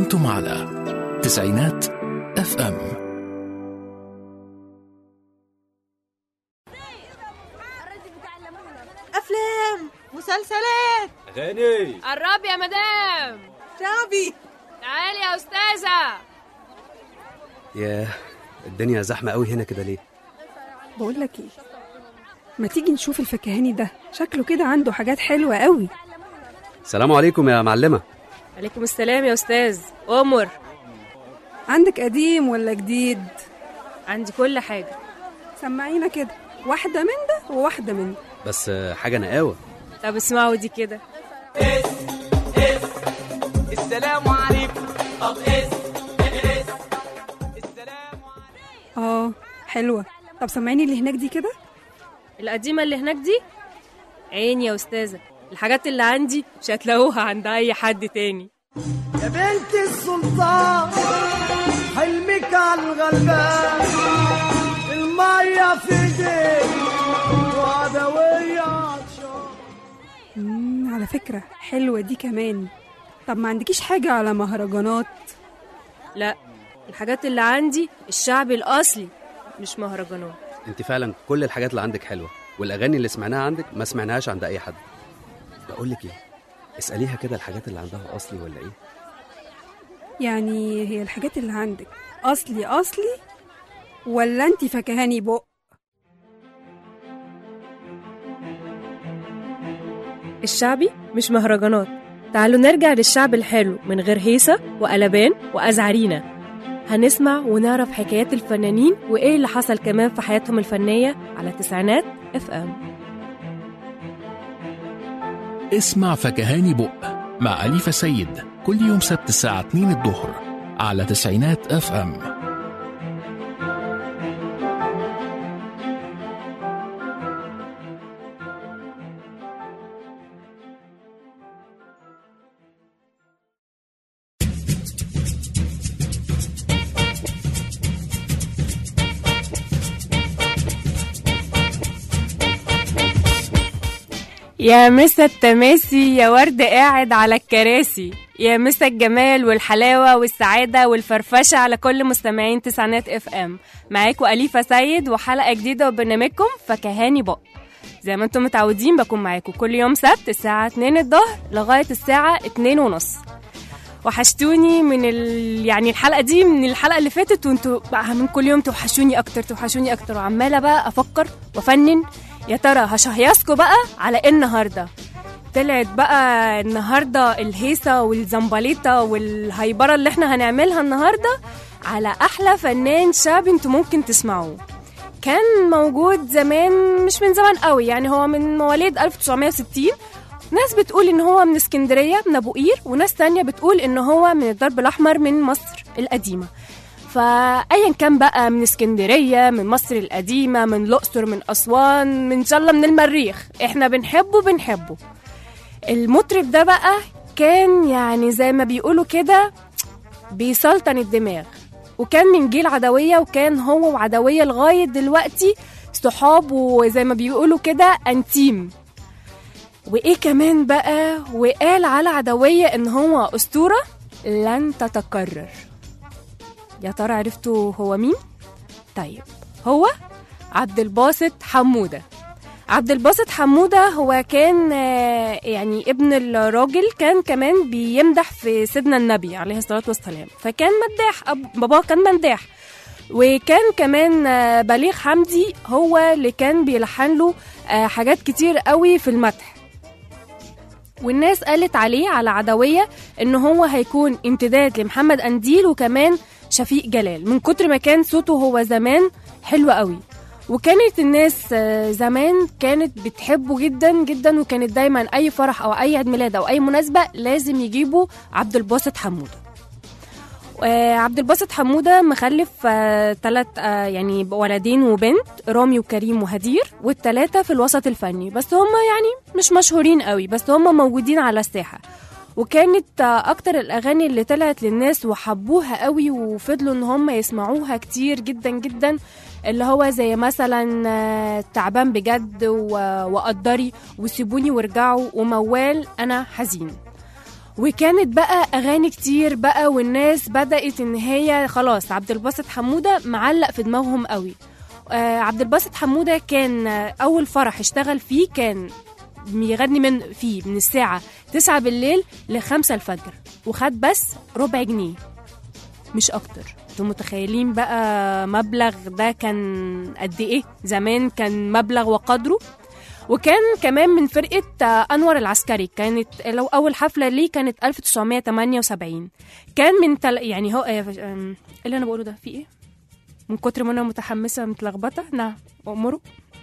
أنتم على تسعينات اف ام افلام مسلسلات غني قرب يا مدام شعبي تعالي يا استاذه ياه الدنيا زحمة قوي هنا كده ليه؟ بقول لك ايه ما تيجي نشوف الفكهاني ده شكله كده عنده حاجات حلوة قوي السلام عليكم يا معلمة عليكم السلام يا استاذ امر عندك قديم ولا جديد عندي كل حاجه سمعينا كده واحدة من ده وواحدة من ده بس آه، حاجة نقاوة طب اسمعوا دي كده السلام عليكم طب اس اس السلام اه حلوة طب سمعيني اللي هناك دي كده القديمه اللي هناك دي عيني يا استاذه الحاجات اللي عندي مش هتلاقوها عند اي حد تاني يا بنت السلطان حلمك على الغلبان المية في ايديك وعدوية عطشان مم على فكرة حلوة دي كمان طب ما عندكيش حاجة على مهرجانات لا الحاجات اللي عندي الشعبي الاصلي مش مهرجانات انت فعلا كل الحاجات اللي عندك حلوة والأغاني اللي سمعناها عندك ما سمعناهاش عند أي حد بقول لك ايه اسأليها كده الحاجات اللي عندها أصلي ولا ايه؟ يعني هي الحاجات اللي عندك أصلي أصلي ولا انت فكهاني بق الشعبي مش مهرجانات تعالوا نرجع للشعب الحلو من غير هيصة وقلبان وأزعرينا هنسمع ونعرف حكايات الفنانين وإيه اللي حصل كمان في حياتهم الفنية على تسعينات اف ام اسمع فكهاني بق مع أليفة سيد كل يوم سبت الساعة 2 الظهر على تسعينات اف ام يا مسا التماسي يا ورد قاعد على الكراسي يا مسا الجمال والحلاوة والسعادة والفرفشة على كل مستمعين تسعينات اف ام معاكم أليفة سيد وحلقة جديدة وبرنامجكم فكهاني بق زي ما انتم متعودين بكون معاكم كل يوم سبت الساعة 2 الظهر لغاية الساعة 2 ونص وحشتوني من ال... يعني الحلقة دي من الحلقة اللي فاتت وانتوا بقى من كل يوم توحشوني أكتر توحشوني أكتر وعمالة بقى أفكر وأفنن يا ترى هشهيصكوا بقى على ايه النهارده طلعت بقى النهارده الهيصه والزمبليطه والهيبره اللي احنا هنعملها النهارده على احلى فنان شعبي انتوا ممكن تسمعوه كان موجود زمان مش من زمان قوي يعني هو من مواليد 1960 ناس بتقول ان هو من اسكندريه من ابو قير وناس تانية بتقول ان هو من الدرب الاحمر من مصر القديمه فايا كان بقى من اسكندريه من مصر القديمه من الاقصر من اسوان من ان شاء الله من المريخ احنا بنحبه بنحبه المطرب ده بقى كان يعني زي ما بيقولوا كده بيسلطن الدماغ وكان من جيل عدويه وكان هو وعدويه لغايه دلوقتي صحاب وزي ما بيقولوا كده انتيم وايه كمان بقى وقال على عدويه ان هو اسطوره لن تتكرر يا ترى عرفتوا هو مين؟ طيب هو عبد الباسط حمودة عبد الباسط حمودة هو كان آه، يعني ابن الراجل كان كمان بيمدح في سيدنا النبي عليه الصلاة والسلام فكان مداح أب- باباه كان مداح وكان كمان آه، بليغ حمدي هو اللي كان بيلحن له آه، حاجات كتير قوي في المدح والناس قالت عليه على عدوية ان هو هيكون امتداد لمحمد انديل وكمان شفيق جلال من كتر ما كان صوته هو زمان حلو قوي وكانت الناس آه، زمان كانت بتحبه جدا جدا وكانت دايما اي فرح او اي عيد ميلاد او اي مناسبه لازم يجيبوا عبد الباسط حموده آه، عبد الباسط حموده مخلف ثلاث يعني ولدين وبنت رامي وكريم وهدير والثلاثه في الوسط الفني بس هم يعني مش مشهورين قوي بس هم موجودين على الساحه وكانت آه، اكتر الاغاني اللي طلعت للناس وحبوها قوي وفضلوا ان هم يسمعوها كتير جدا جدا اللي هو زي مثلا آه، تعبان بجد و- وقدري وسيبوني وارجعوا وموال انا حزين وكانت بقى اغاني كتير بقى والناس بدات ان هي خلاص عبد الباسط حموده معلق في دماغهم قوي آه عبد الباسط حموده كان آه، اول فرح اشتغل فيه كان بيغني من فيه من الساعه 9 بالليل ل 5 الفجر وخد بس ربع جنيه مش اكتر انتوا متخيلين بقى مبلغ ده كان قد ايه زمان كان مبلغ وقدره وكان كمان من فرقة آه، أنور العسكري كانت لو أول حفلة ليه كانت 1978 كان من تل... يعني هو آه، آم، إيه اللي أنا بقوله ده في إيه؟ من كتر ما أنا متحمسة متلخبطة نعم أمره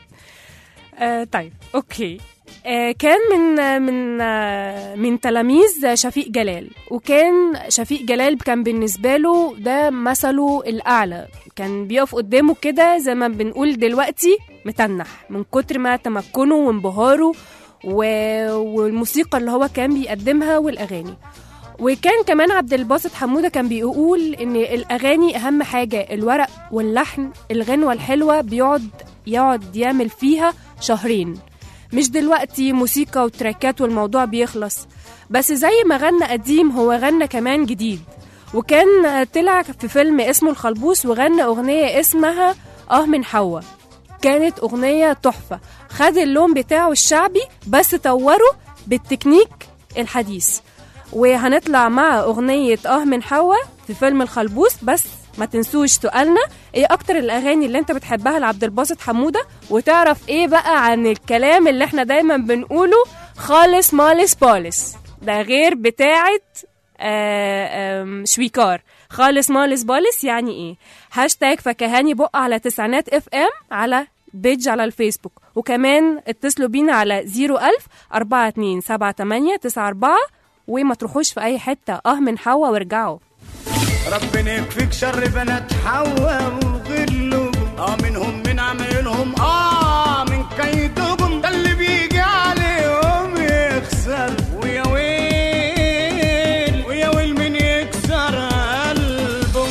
آه طيب أوكي آه كان من آه، من آه، من تلاميذ شفيق جلال وكان شفيق جلال كان بالنسبة له ده مثله الأعلى كان بيقف قدامه كده زي ما بنقول دلوقتي متنح من كتر ما تمكنه وانبهاره و... والموسيقى اللي هو كان بيقدمها والأغاني وكان كمان عبد الباسط حمودة كان بيقول إن الأغاني أهم حاجة الورق واللحن الغنوة الحلوة بيقعد يقعد يعمل فيها شهرين مش دلوقتي موسيقى وتراكات والموضوع بيخلص بس زي ما غنى قديم هو غنى كمان جديد وكان طلع في فيلم اسمه الخلبوس وغنى أغنية اسمها آه من حوا كانت أغنية تحفة خد اللون بتاعه الشعبي بس طوره بالتكنيك الحديث وهنطلع مع أغنية آه من حوا في فيلم الخلبوس بس ما تنسوش سؤالنا ايه اكتر الاغاني اللي انت بتحبها لعبد الباسط حموده وتعرف ايه بقى عن الكلام اللي احنا دايما بنقوله خالص مالس بالس ده غير بتاعه آه، آم، شويكار خالص مالس بالس يعني ايه هاشتاج فكهاني بق على تسعينات اف ام على بيج على الفيسبوك وكمان اتصلوا بينا على 01000 42 78 94 وما تروحوش في اي حته اه من حوا وارجعوا ربنا يكفيك شر بنات حوا وغلهم اه منهم من عمايلهم اه من كيدهم ده اللي بيجي عليهم يخسر ويا ويل ويا ويل من يكسر قلبه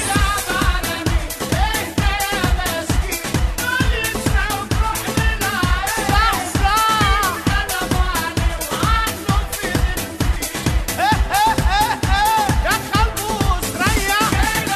يا خلبوس ريح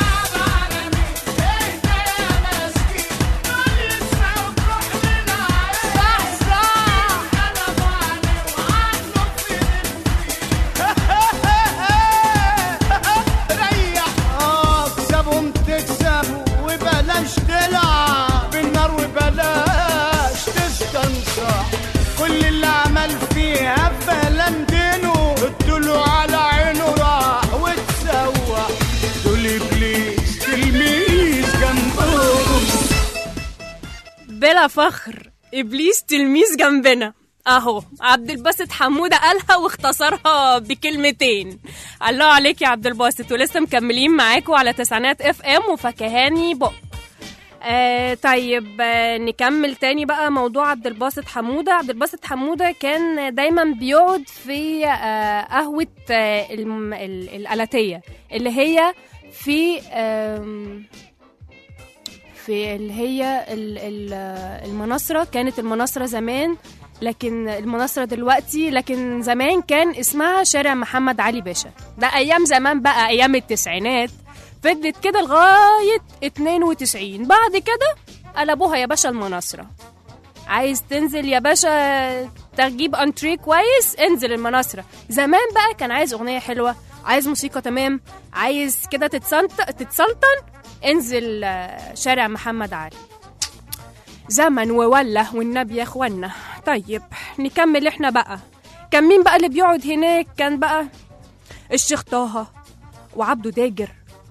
ريح اه اكسبهم تكسب وبلاش تلعب بالنار وبلاش تستنصح كل اللي عمل فيها فلندنه ادوله على عينه راح واتسوح دول ابليس تلميذ جنبهم بلا فخر ابليس تلميذ جنبنا اهو عبد الباسط حموده قالها واختصرها بكلمتين الله عليك يا عبد الباسط ولسه مكملين معاكم على تسعينات اف ام وفكهاني بق آه طيب آه نكمل تاني بقى موضوع عبد الباسط حموده عبد الباسط حموده كان دايما بيقعد في آه قهوه آه الم- ال- الالاتيه اللي هي في آم، في اللي هي ال- ال- المناصرة كانت المناصرة زمان لكن المناصرة دلوقتي لكن زمان كان اسمها شارع محمد علي باشا ده أيام زمان بقى أيام التسعينات فضلت كده لغاية 92 بعد كده قلبوها يا باشا المناصرة عايز تنزل يا باشا تجيب انتري كويس انزل المناصرة زمان بقى كان عايز اغنية حلوة عايز موسيقى تمام عايز كده تتسلط تتسلطن انزل آه، شارع محمد علي زمن ووله والنبي يا اخوانا طيب نكمل احنا بقى كان مين بقى اللي بيقعد هناك كان بقى الشيخ طه وعبده داجر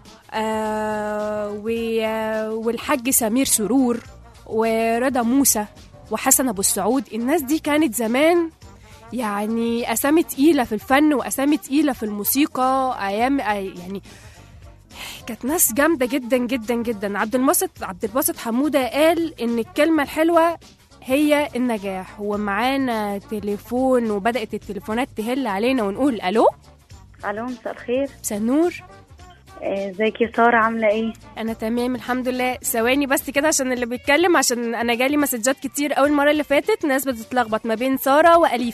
آه و- آه، والحاج سمير سرور ورضا موسى وحسن ابو السعود الناس دي كانت زمان يعني اسامي تقيله في الفن واسامي تقيله في الموسيقى ايام آه، يعني كانت ناس جامده جدا جدا جدا عبد الباسط عبد الباسط حموده قال ان الكلمه الحلوه هي النجاح ومعانا تليفون وبدات التليفونات تهل علينا ونقول الو الو مساء الخير سنور آه، ازيك يا ساره عامله ايه انا تمام الحمد لله ثواني بس كده عشان اللي بيتكلم عشان انا جالي مسجات كتير اول المره اللي فاتت ناس بتتلخبط ما بين ساره واليفه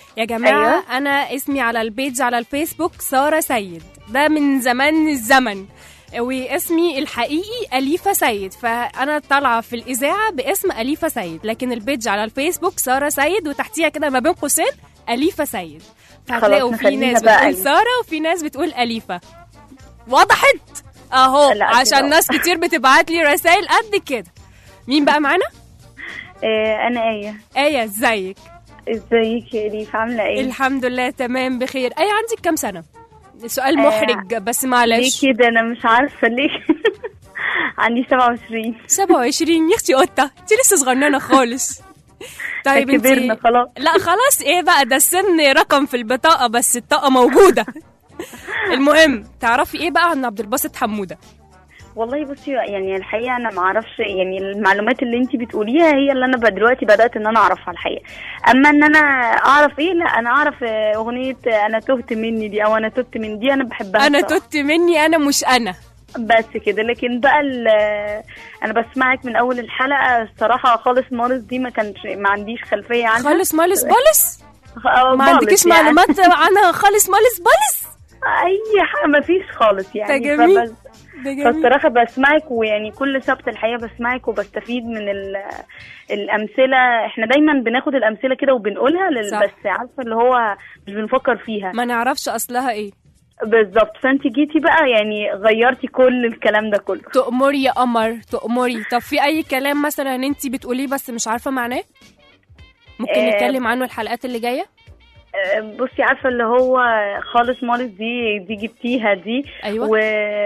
يا جماعة أيوة. أنا اسمي على البيج على الفيسبوك سارة سيد ده من زمان الزمن واسمي الحقيقي أليفة سيد فأنا طالعة في الإذاعة باسم أليفة سيد لكن البيج على الفيسبوك سارة سيد وتحتيها كده ما بين قوسين أليفة سيد فهتلاقوا في نخليها ناس بقى بتقول أليفة. سارة وفي ناس بتقول أليفة وضحت أهو لا، عشان كده. ناس كتير بتبعت لي رسائل قد كده مين بقى معانا؟ آه انا ايه آية ازيك؟ ازيك يا اليف عامله ايه الحمد لله تمام بخير اي عندك كام سنه سؤال آه، محرج بس معلش ليه كده انا مش عارفه ليه عندي 27 27 يا اختي قطه انت لسه صغننه خالص طيب انت كبرنا خلاص لا خلاص ايه بقى ده السن رقم في البطاقه بس الطاقه موجوده المهم تعرفي ايه بقى عن عبد الباسط حموده والله بصي يعني الحقيقه انا ما اعرفش يعني المعلومات اللي انت بتقوليها هي اللي انا ب- دلوقتي بدات ان انا اعرفها الحقيقه اما ان انا اعرف ايه لا انا اعرف آه، اغنيه آه، انا تهت مني دي او انا تهت من دي انا بحبها انا بصراحة. تت مني انا مش انا بس كده لكن بقى ال- انا بسمعك من اول الحلقه الصراحه خالص مارس دي ما كانش ما عنديش خلفيه عنها خالص مالس بولس آه، ما خالص عندكيش يعني. معلومات عنها خالص مالس بولس اي حاجه ما فيش خالص يعني ده جميل. فبس- ده جميل فالصراحه بسمعك ويعني كل سبت الحقيقه بسمعك وبستفيد من ال- الامثله احنا دايما بناخد الامثله كده وبنقولها لل- صح. بس عارفه اللي هو مش بنفكر فيها ما نعرفش اصلها ايه بالظبط فانت جيتي بقى يعني غيرتي كل الكلام ده كله تأمري يا قمر تأمري طب في أي كلام مثلا أنت بتقوليه بس مش عارفة معناه؟ ممكن آه. نتكلم عنه الحلقات اللي جاية؟ آه، بصي عارفه اللي هو خالص مالس دي دي جبتيها دي أيوة. و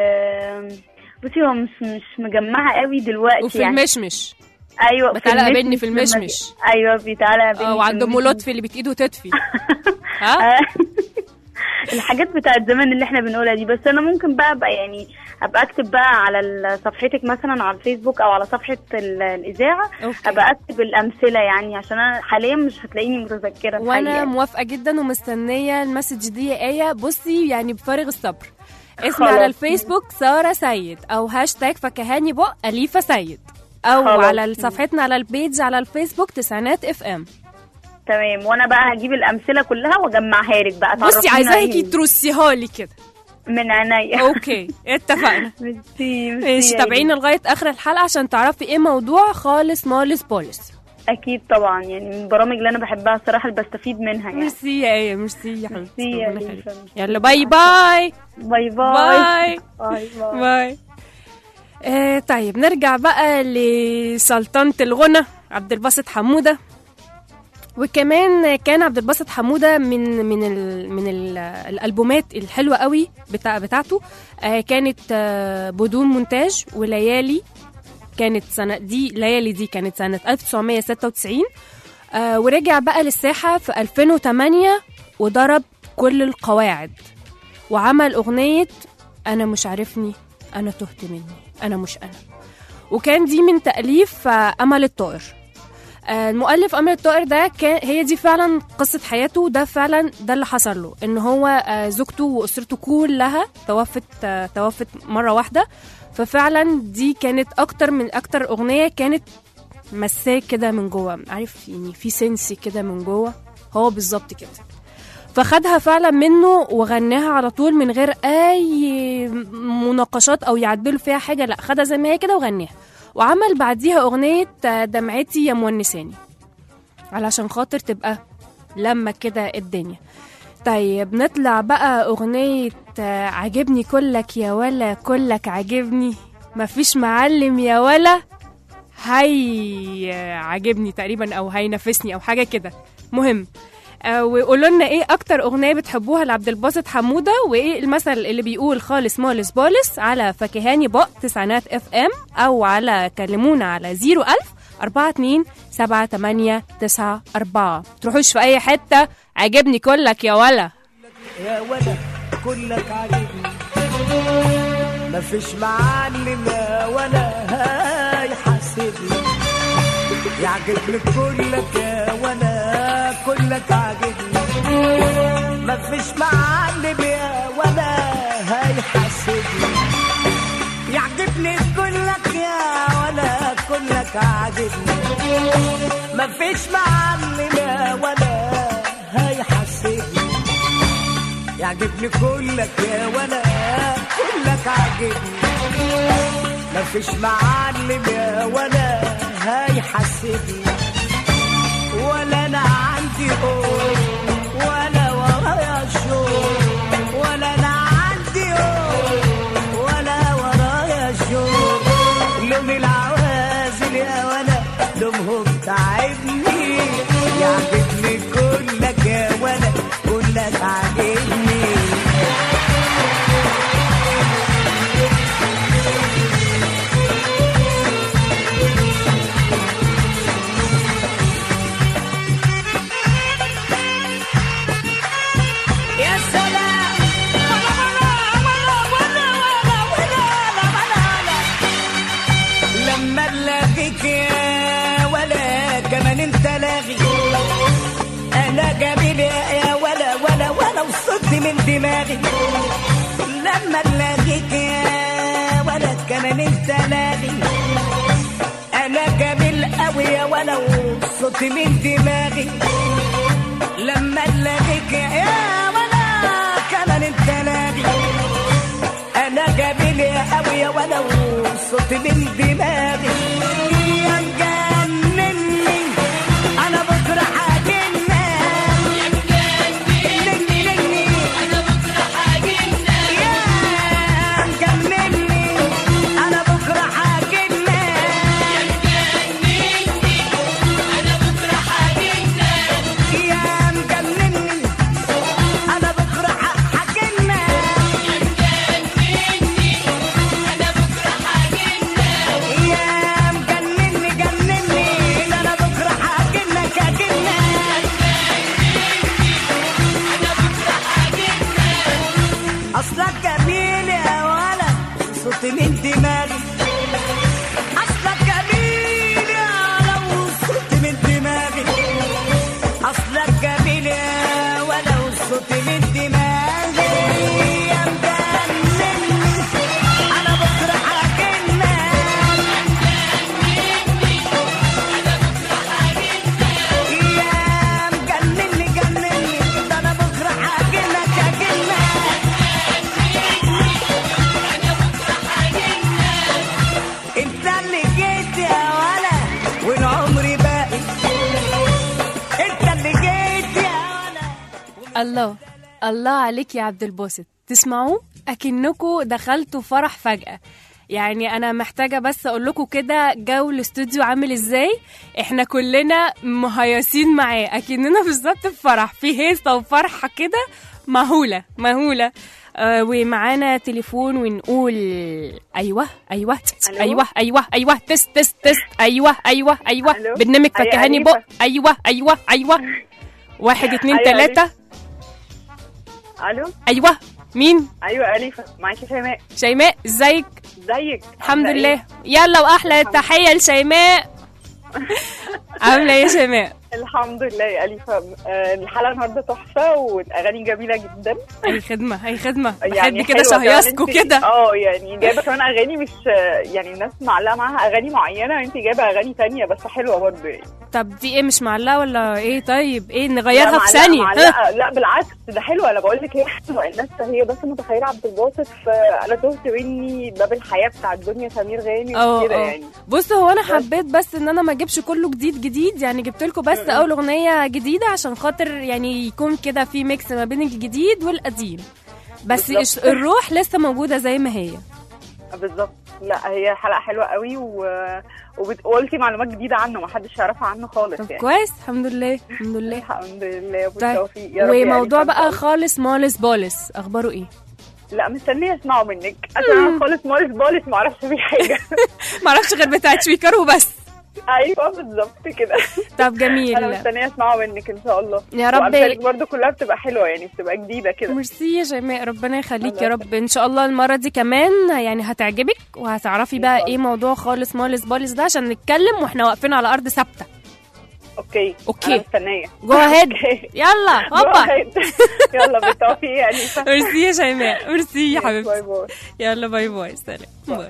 بصي هو مش مش مجمعه قوي دلوقتي وفي يعني المشمش ايوه في بتعلق المشمش بيني في لما- المشمش. ايوه بيتعلق بيني اه في وعند أم المشمش. لطفي اللي بتإيده تطفي ها؟ آه. الحاجات بتاعت زمان اللي احنا بنقولها دي بس انا ممكن بقى ابقى يعني ابقى اكتب بقى على ال- صفحتك مثلا على الفيسبوك او على صفحه ال- الاذاعه أوكي. ابقى اكتب الامثله يعني عشان انا حاليا مش هتلاقيني متذكره وأنا الحقيقة. موافقة جدا ومستنية المسج دي يا آية بصي يعني بفارغ الصبر اسمي خلاص. على الفيسبوك سارة سيد أو هاشتاج فكهاني بق أليفة سيد أو خلاص. على صفحتنا على البيج على الفيسبوك تسعينات اف ام تمام وانا بقى هجيب الامثله كلها واجمعها لك بقى بصي تعرفينا عايزاكي إيه. ترصيها لي كده من عينيا اوكي اتفقنا ميرسي ماشي ميرسي يا تابعينا لغايه اخر الحلقه عشان تعرفي ايه موضوع خالص مالس بولس اكيد طبعا يعني من البرامج اللي انا بحبها الصراحه اللي بستفيد منها يعني ميرسي يا ايه ميرسي يا حبيبتي ميرسي يا ربنا ليفا، يخليك. ميرسي. يلا باي باي باي باي باي باي باي باي آه طيب نرجع بقى لسلطنة الغنى عبد الباسط حمودة وكمان كان عبد الباسط حمودة من من ال من ال الألبومات الحلوة قوي بتاع بتاعته آه كانت آه بدون مونتاج وليالي كانت سنة دي ليالي دي كانت سنة 1996 آه ورجع بقى للساحة في 2008 وضرب كل القواعد وعمل أغنية أنا مش عارفني أنا تهت مني أنا مش أنا وكان دي من تأليف آه، أمل الطائر آه، المؤلف أمل الطائر ده كان هي دي فعلا قصة حياته ده فعلا ده اللي حصل له إن هو آه، زوجته وأسرته كلها توفت آه، توفت مرة واحدة ففعلا دي كانت أكتر من أكتر أغنية كانت مساه كده من جوه عارف يعني في سنس كده من جوه هو بالظبط كده فخدها فعلا منه وغناها على طول من غير اي مناقشات او يعدلوا فيها حاجه لا خدها زي ما هي كده وغناها وعمل بعديها اغنيه دمعتي يا مونساني علشان خاطر تبقى لما كده الدنيا طيب نطلع بقى أغنية آه، عاجبني كلك يا ولا كلك عاجبني مفيش معلم يا ولا هي عاجبني تقريبا أو هينافسني أو حاجة كده مهم آه، وقولوا لنا ايه اكتر اغنيه بتحبوها لعبد الباسط حموده وايه المثل اللي بيقول خالص مالس بولس على فكهاني بق تسعينات اف ام او على كلمونا على 01000 42 7 8 9 4 تروحوش في اي حته عاجبني كلك يا ولا يا ولا كلك عاجبني مفيش معلم يا ولا هيحاسبني يعجبني كلك يا ولا كلك عاجبني مفيش معلم يا ولا هيحاسبني يعجبني كلك يا ولا كلك عاجبني مفيش معلم يا ولا هيحاسبني يعجبني كلك يا ولا كلك عاجبني مفيش معلم يا ولا هيحاسبني ولا انا عندي قول ولا ورايا شوق ولا انا عندي قول ولا ورايا شوق لون العوازل يا ولا لونهم تعبني يعجبني كلك يا ولا كلك عاجبني يا سلام ولا ولا ولا ولا ولا ولا ولا لما الاقيك يا ولا كمان انت لاغي انا جميل يا ولا ولا ولا وصلت من دماغي لما الاقيك يا ولا كمان انت لاغي انا جميل قوي يا ولا وصلت من دماغي لما الاقيك يا ولا كمان انت لاغي انا جميل يا قوي يا ولا وصوت من دماغي يا مجنني انا بكره حاجنك يا مجنني انا بكره حاجنك يا مجنني انا بكره حاجنك يا مجنني انا بكره حاجنك يا مجنني انا بكره حاجنك يا مجنني جنني ده انا بكره حاجنك اجنك اصلك جميل يا ولد صوت من دماغي اصلك جميل يا ولد صوت من دماغي اصلك جميل يا ولد صوت من دماغي يا مجنني انا بكره حاجنك يا مجنني جنني ده انا بكره حاجنك اجنك انت اللي جيت يا ولا والعمر باقي انت اللي جيت يا ولا الله الله عليك يا عبد الباسط تسمعوه اكنكوا دخلتوا فرح فجأة يعني انا محتاجة بس اقول لكم كده جو الاستوديو عامل ازاي احنا كلنا مهيصين معاه اكننا بالظبط في فرح في هيصة وفرحة كده مهولة مهولة آه ومعانا تليفون ونقول ايوه ايوه ألو؟ ايوه ايوه ايوه تست تست تست ايوه ايوه ايوه ألو؟ برنامج أيوة، فكهاني أليفة. بق ايوه ايوه ايوه واحد اتنين أيوة، تلاتة الو ايوه مين ايوه اليفه معاكي شيماء شيماء ازيك ازيك الحمد عاملة لله إيه؟ يلا واحلى تحيه لشيماء عامله ايه يا شيماء الحمد لله يا اليفه آه، الحلقه النهارده تحفه والاغاني جميله جدا اي خدمه اي خدمه بحب يعني كده حلوة شهيصكوا كمان انت- كده اه يعني جايبه كمان اغاني مش يعني الناس معلقه معاها اغاني معينه وانت جايبه اغاني تانية بس حلوه برضه يعني طب دي ايه مش معلقه ولا ايه طيب ايه لا، نغيرها في معلقة- ثانيه ها؟ معلقة. لا بالعكس ده حلوه انا بقول لك هي حلوه الناس هي بس متخيله عبد الباسط فانا تهت مني باب الحياه بتاع الدنيا سمير غانم اه وكده اه يعني بص هو انا بس. حبيت بس ان انا ما اجيبش كله جديد جديد يعني جبت لكم بس اول اغنيه جديده عشان خاطر يعني يكون كده في ميكس ما بين الجديد والقديم بس بالظبط. إش- الروح لسه موجوده زي ما هي بالظبط لا هي حلقه حلوه قوي و... وقلتي معلومات جديده عنه ما حدش يعرفها عنه خالص طب يعني كويس الحمد لله الحمد لله الحمد لله طيب بالتوفيق يا رب وموضوع يعني بقى خالص مالس بالس اخباره ايه لا مستنيه اسمعه منك عشان انا خالص مالس بالس ما اعرفش فيه حاجه معرفش غير بتاعت شويكر وبس ايوه بالظبط كده طب جميل انا مستنيه اسمعه منك ان شاء الله يا رب. وأمثالك برضو كلها بتبقى حلوه يعني بتبقى جديده كده ميرسي يا شيماء ربنا يخليك الله يا رب ان شاء الله المره دي كمان يعني هتعجبك وهتعرفي بقى ايه موضوع خالص مالس بالس ده عشان نتكلم واحنا واقفين على ارض ثابته اوكي أوكي. انا مستنيه جو اهيد أوكي. يلا Go هوبا ahead. يلا بالتوفيق يعني ميرسي يا شيماء ميرسي يا باي حبيبتي باي يلا باي باي سلام باي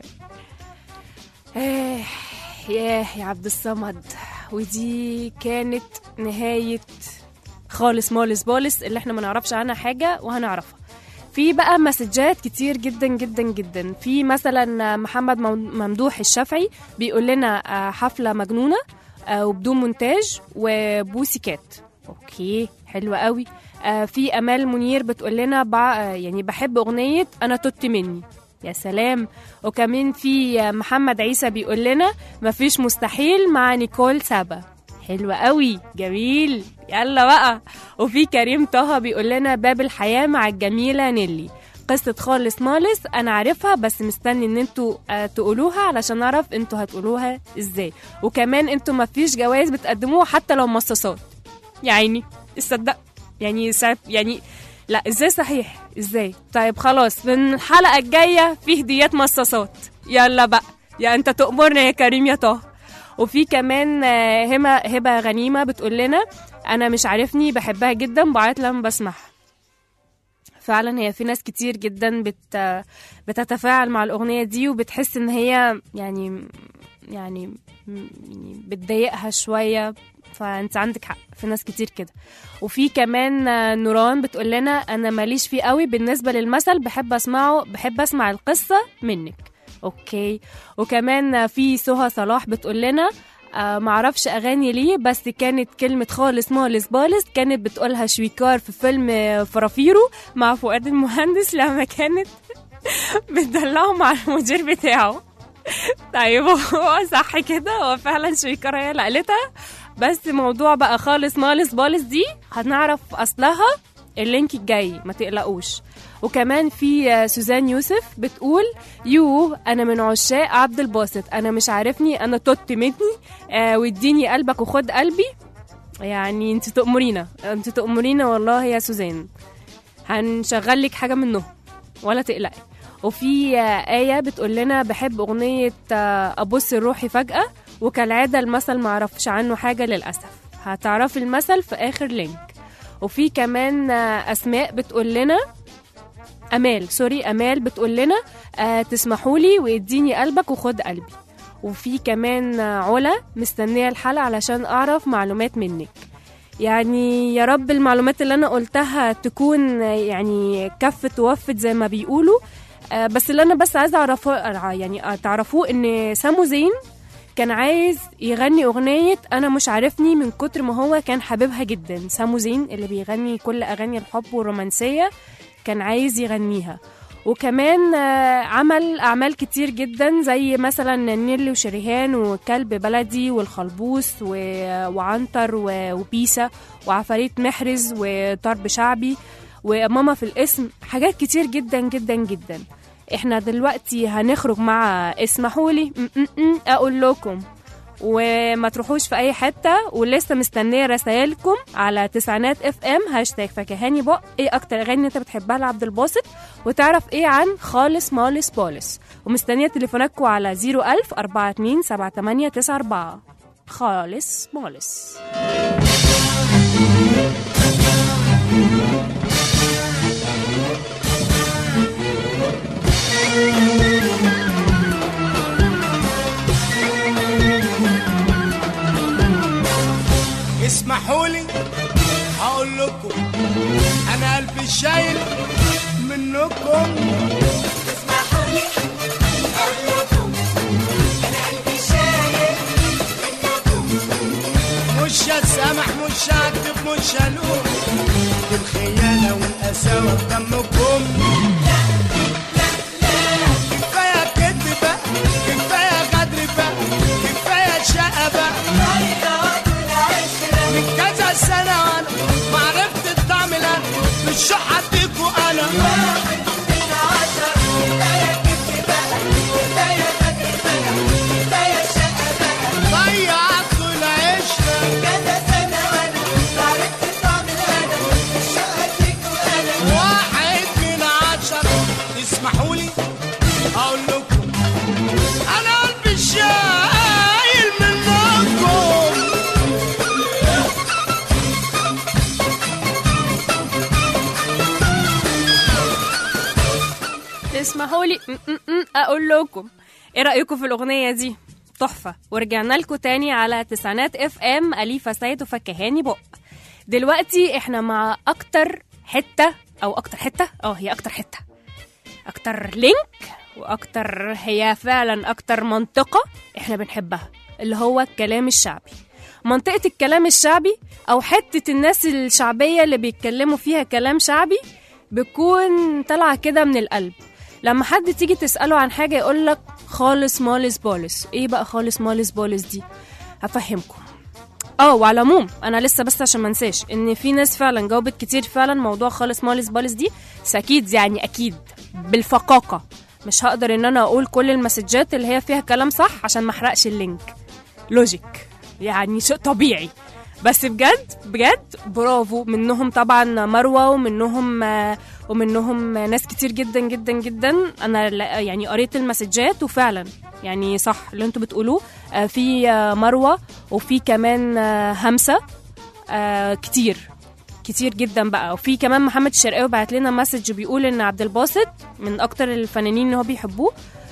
آه، ياه يا عبد الصمد ودي كانت نهاية خالص مالس بالس اللي احنا ما نعرفش عنها حاجة وهنعرفها في بقى مسجات كتير جدا جدا جدا في مثلا محمد مم- ممدوح الشافعي بيقول لنا آه، حفله مجنونه آه، وبدون مونتاج وبوسي كات اوكي حلوة قوي آه في امال منير بتقول لنا بع... آه، يعني بحب اغنيه انا توت مني يا سلام وكمان في آه، محمد عيسى بيقول لنا مفيش مستحيل مع نيكول سابا حلوة قوي جميل يلا بقى وفي كريم طه بيقول لنا باب الحياة مع الجميلة نيلي قصة خالص مالص أنا عارفها بس مستني إن انتوا آه، تقولوها علشان أعرف انتوا هتقولوها إزاي وكمان انتوا مفيش جوائز بتقدموها حتى لو مصاصات يا عيني تصدق يعني ساعة يعني لا ازاي صحيح ازاي طيب خلاص من الحلقة الجاية في هديات مصاصات يلا بقى يا انت تأمرنا يا كريم يا طه وفي كمان آه، هبة هبة غنيمة بتقول لنا أنا مش عارفني بحبها جدا بعيط لما بسمعها فعلا هي في ناس كتير جدا بت بتتفاعل مع الأغنية دي وبتحس إن هي يعني يعني يعني بتضايقها شوية فأنت عندك حق في ناس كتير كده وفي كمان آه، نوران بتقول لنا أنا ماليش فيه قوي بالنسبة للمثل بحب أسمعه بحب أسمع القصة منك أوكي وكمان آه، في سهى صلاح بتقول لنا آه معرفش اغاني ليه بس كانت كلمه خالص مالص بالص كانت بتقولها شويكار في فيلم آه، فرافيرو مع فؤاد المهندس لما كانت بتدلعه مع المدير بتاعه طيب هو صح كده هو فعلا شويكار هي اللي قالتها بس موضوع بقى خالص مالص بالص دي هنعرف اصلها اللينك الجاي ما تقلقوش وكمان في آه، سوزان يوسف بتقول يو انا من عشاق عبد الباسط انا مش عارفني انا توت مني آه واديني قلبك وخد قلبي يعني انت تأمرينا انت تأمرينا والله يا سوزان هنشغل لك حاجه منهم ولا تقلقي وفي آه، آية بتقول لنا بحب أغنية آه، أبص لروحي فجأة وكالعادة المثل معرفش عنه حاجة للأسف هتعرفي المثل في آخر لينك وفي كمان آه، أسماء بتقول لنا امال سوري امال بتقول لنا آه تسمحوا لي واديني قلبك وخد قلبي وفي كمان آه، علا مستنيه الحلقه علشان اعرف معلومات منك يعني يا رب المعلومات اللي انا قلتها تكون آه، يعني كفت ووفت زي ما بيقولوا آه بس اللي انا بس عايزه اعرفه يعني آه، تعرفوه ان سامو زين كان عايز يغني أغنية أنا مش عارفني من كتر ما هو كان حبيبها جدا سامو زين اللي بيغني كل أغاني الحب والرومانسية كان عايز يغنيها وكمان آه، عمل أعمال كتير جدا زي مثلا نيلي وشريهان وكلب بلدي والخلبوس و- وعنتر و- وبيسا وعفاريت محرز وطرب شعبي وماما في الاسم حاجات كتير جدا جدا جدا احنا دلوقتي هنخرج مع اسمحولي م- م- م- اقول لكم وما تروحوش في اي حته ولسه مستنيه رسايلكم على تسعينات اف ام هاشتاج فكهاني بق ايه اكتر اغاني انت بتحبها لعبد الباسط وتعرف ايه عن خالص مالص بالص ومستنيه تليفوناتكم على 01000 42 78 94 خالص مالص اسمحوا لي هقول لكم انا قلبي شايل منكم اسمحوا لي هقول لكم انا قلبي شايل منكم مش هسامح مش هكتب مش هلوم دي الخيانه والقساوه في دمكم كفايه كدب بقى كفايه غدر بقى كفايه شقه بقى من كذا سنة وانا ما عرفت الطعم لا مش شو حديكوا انا ضيعت العشرة واحد من عشرة تسمحوا لي اقول لكم انا قلبي شايل منكم تسمحوا لي م- م- م- اقول لكم ايه رايكم في الاغنيه دي تحفه ورجعنا لكم تاني على تسعينات اف ام اليفا سيد وفكهاني بق دلوقتي احنا مع اكتر حته او اكتر حته اه هي اكتر حته اكتر لينك واكتر هي فعلا اكتر منطقه احنا بنحبها اللي هو الكلام الشعبي منطقه الكلام الشعبي او حته الناس الشعبيه اللي بيتكلموا فيها كلام شعبي بتكون طالعه كده من القلب لما حد تيجي تساله عن حاجه يقول لك خالص مالس بولس ايه بقى خالص مالس بولس دي هفهمكم اه وعلى العموم انا لسه بس عشان ما انساش ان في ناس فعلا جاوبت كتير فعلا موضوع خالص مالس بالس دي بس اكيد يعني اكيد بالفقاقه مش هقدر ان انا اقول كل المسجات اللي هي فيها كلام صح عشان ما احرقش اللينك لوجيك يعني شيء طبيعي بس بجد بجد برافو منهم طبعا مروه ومنهم آه، ومنهم ناس كتير جدا جدا جدا انا لا- يعني قريت المسجات وفعلا يعني صح اللي انتوا بتقولوه آه، في آه، مروه وفي كمان آه، همسه آه، كتير كتير جدا بقى وفي كمان محمد الشرقاوي بعت لنا مسج بيقول ان عبد الباسط من اكتر الفنانين اللي هو بيحبوه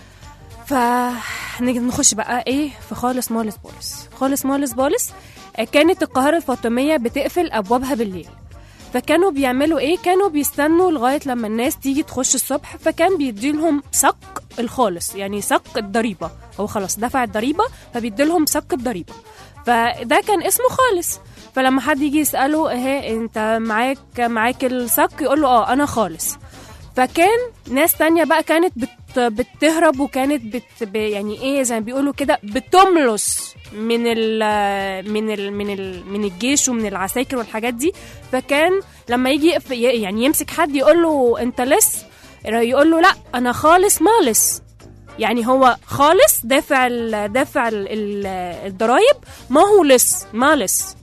فنيجي نخش بقى ايه في خالص مالس بولس خالص مالس بولس آه، كانت القاهرة الفاطمية بتقفل أبوابها بالليل فكانوا بيعملوا ايه كانوا بيستنوا لغاية لما الناس تيجي تخش الصبح فكان بيديلهم صك الخالص يعني صك الضريبة هو خلاص دفع الضريبة فبيديلهم صك الضريبة فده كان اسمه خالص فلما حد يجي يسأله اهي انت معاك معاك الصك يقول له اه انا خالص فكان ناس تانية بقى كانت بت بتهرب وكانت بت ب- يعني ايه زي ما بيقولوا كده بتملص من ال من ال من ال من الجيش ومن العساكر والحاجات دي فكان لما يجي يقف- ي- يعني يمسك حد يقول له انت لس يقول له لا انا خالص مالس يعني هو خالص دافع ال دافع ال ال الضرايب ما هو لس مالس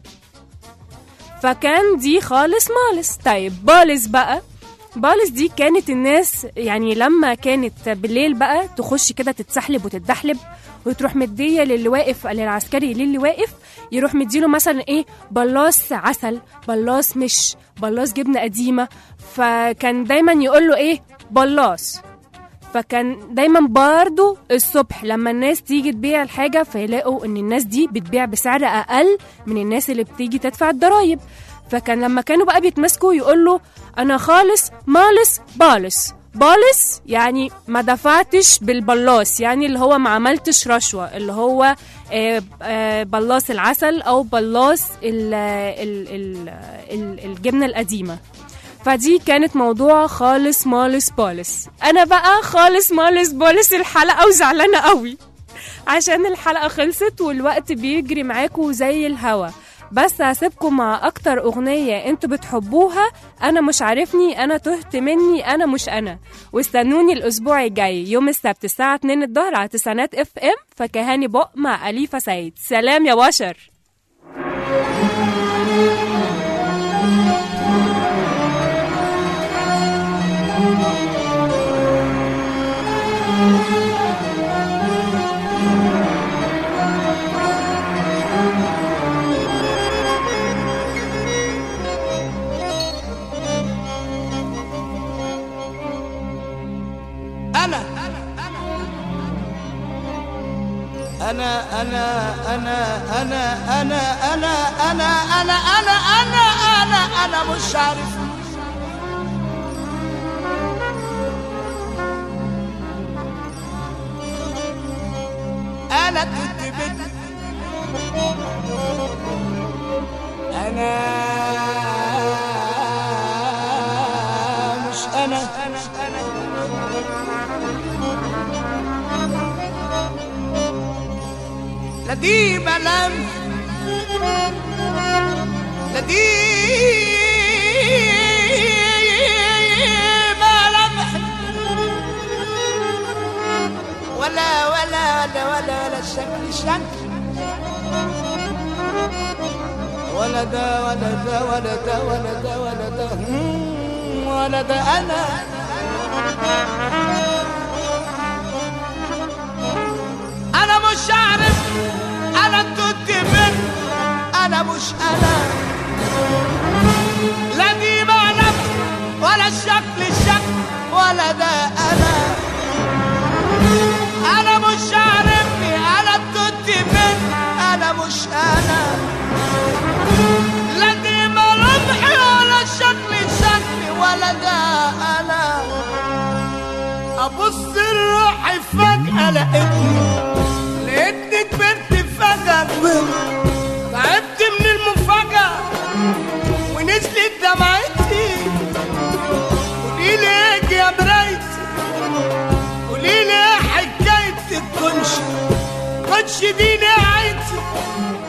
فكان دي خالص مالس طيب بالس بقى بالس دي كانت الناس يعني لما كانت بالليل بقى تخش كده تتسحلب وتتدحلب وتروح مديه للي واقف للعسكري للي واقف يروح مديله مثلا ايه بلاص عسل بلاص مش بلاص جبنه قديمه فكان دايما يقول له ايه بلاص فكان دايما برضو الصبح لما الناس تيجي تبيع الحاجة فيلاقوا ان الناس دي بتبيع بسعر اقل من الناس اللي بتيجي تدفع الضرايب فكان لما كانوا بقى بيتمسكوا يقول له انا خالص مالس بالس بالس يعني ما دفعتش بالبلاص يعني اللي هو ما عملتش رشوة اللي هو آه، آه، بلاص العسل او بلاص ال- ال- ال- ال- الجبنة القديمة فدي كانت موضوع خالص مالس بالس انا بقى خالص مالس بالس الحلقه وزعلانه قوي عشان الحلقه خلصت والوقت بيجري معاكم زي الهوا بس هسيبكم مع اكتر اغنيه انتوا بتحبوها انا مش عارفني انا تهت مني انا مش انا واستنوني الاسبوع الجاي يوم السبت الساعه 2 الظهر على تسعينات اف ام فكهاني بق مع اليفا سعيد سلام يا بشر أنا أنا أنا أنا أنا أنا أنا أنا أنا أنا أنا أنا أنا مش عارف أنا كنت بنت أنا مش أنا لا دي ملام لا دي ملامح ولا ولا ولا ولا ولا شكل شكل ولا ده ولا ده ولا ده ولا ده ولا ده مم، ولا ده انا انا مش عارف انا كنت من انا مش انا لا دي ملامح ولا الشكل شكل ولا ده انا انا مش عارفني انا كنت من انا مش انا لا دي ملامحي ولا الشكل شكل ولا ده ابص لروحي فجأة لقيتني لقيتني كبرت فجأة كبرت تعبت من المفاجأة ونزلت دمعتي قولي لي ايه يا مرايتي قولي لي ايه حكاية الكنش كنش دي نهايتي